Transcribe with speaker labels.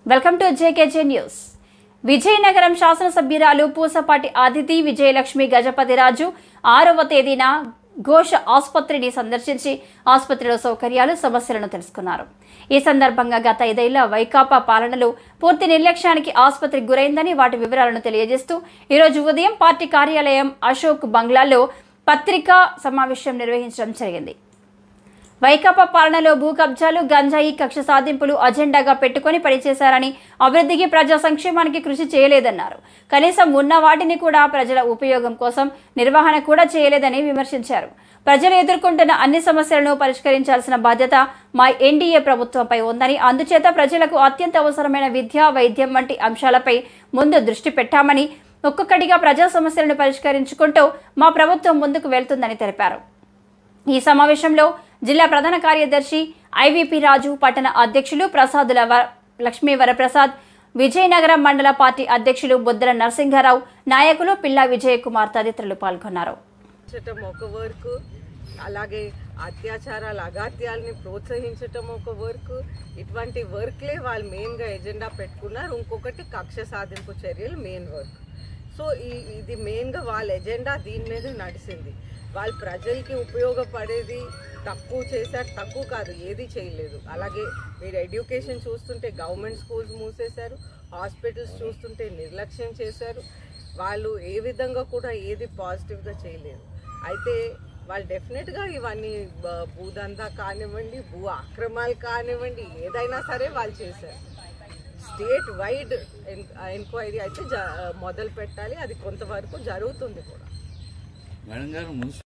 Speaker 1: welcome to JKJ news Vizianagaram శాసనసభ్యురాలు పూసపాటి అదితి విజయలక్ష్మి గజపతిరాజు ఆరవ తేదీన ఘోష ఆసుపత్రిని సందర్శించి ఆసుపత్రిలో సౌకర్యాలు సమస్యలను తెలుసుకున్నారు ఈ సందర్భంగా గత ఐదేళ్ల వైకాపా పాలనలో పూర్తి నిర్లక్ష్యానికి ఆసుపత్రి గురైందని వాటి వివరాలను తెలియజేస్తూ ఈరోజు ఉదయం పార్టీ కార్యాలయం అశోక్ బంగ్లాలో పత్రికా సమావేశం నిర్వహించడం జరిగింది వైకాపా పాలనలో భూ కబ్జాలు గంజాయి కక్ష సాధింపులు అజెండాగా పెట్టుకొని పనిచేశారని అభివృద్ధికి ప్రజా సంక్షేమానికి కృషి చేయలేదన్నారు కనీసం ఉన్న వాటిని కూడా ప్రజల ఉపయోగం కోసం నిర్వహణ కూడా చేయలేదని విమర్శించారు ప్రజలు ఎదుర్కొంటున్న అన్ని సమస్యలను పరిష్కరించాల్సిన బాధ్యత మా ఎన్డీఏ ప్రభుత్వంపై ఉందని అందుచేత ప్రజలకు అత్యంత అవసరమైన విద్య వైద్యం వంటి అంశాలపై ముందు దృష్టి పెట్టామని ఒక్కొక్కటిగా ప్రజా సమస్యలను పరిష్కరించుకుంటూ మా ప్రభుత్వం ముందుకు వెళ్తుందని తెలిపారు ఈ సమావేశంలో జిల్లా ప్రధాన కార్యదర్శి ఐవీపీ రాజు పట్టణ అధ్యక్షులు ప్రసాదుల వ- లక్ష్మీ వరప్రసాద్ విజయనగరం మండల పార్టీ అధ్యక్షులు బుద్దల నరసింహారావు నాయకులు పిల్లా విజయకుమార్ తదితరులు పాల్గొన్నారు
Speaker 2: ప్రోత్సహించటం ఒక వర్క్ అలాగే అత్యాచారాలు అగాత్యాలని ప్రోత్సహించటం ఒక వర్క్ ఇటువంటి వర్క్లే వాళ్ళు మెయిన్గా ఎజెండా పెట్టుకున్నారు ఇంకొకటి కక్ష సాధింపు చర్యలు మెయిన్ వర్క్ సో ఈ ఇది మెయిన్గా వాళ్ళ ఎజెండా దీని మీద నడిచింది వాళ్ళు ప్రజలకి ఉపయోగపడేది తక్కువ చేశారు తక్కువ కాదు ఏది చేయలేదు అలాగే మీరు ఎడ్యుకేషన్ చూస్తుంటే గవర్నమెంట్ స్కూల్స్ మూసేశారు హాస్పిటల్స్ చూస్తుంటే నిర్లక్ష్యం చేశారు వాళ్ళు ఏ విధంగా కూడా ఏది పాజిటివ్గా చేయలేదు అయితే వాళ్ళు డెఫినెట్గా ఇవన్నీ బ- భూదందా కానివ్వండి భూ ఆక్రమాలు కానివ్వండి ఏదైనా సరే వాళ్ళు చేశారు స్టేట్ వైడ్ ఎంక్వైరీ అయితే జ మొదలు పెట్టాలి అది కొంతవరకు జరుగుతుంది కూడా
Speaker 3: మేడం గారు మున్సి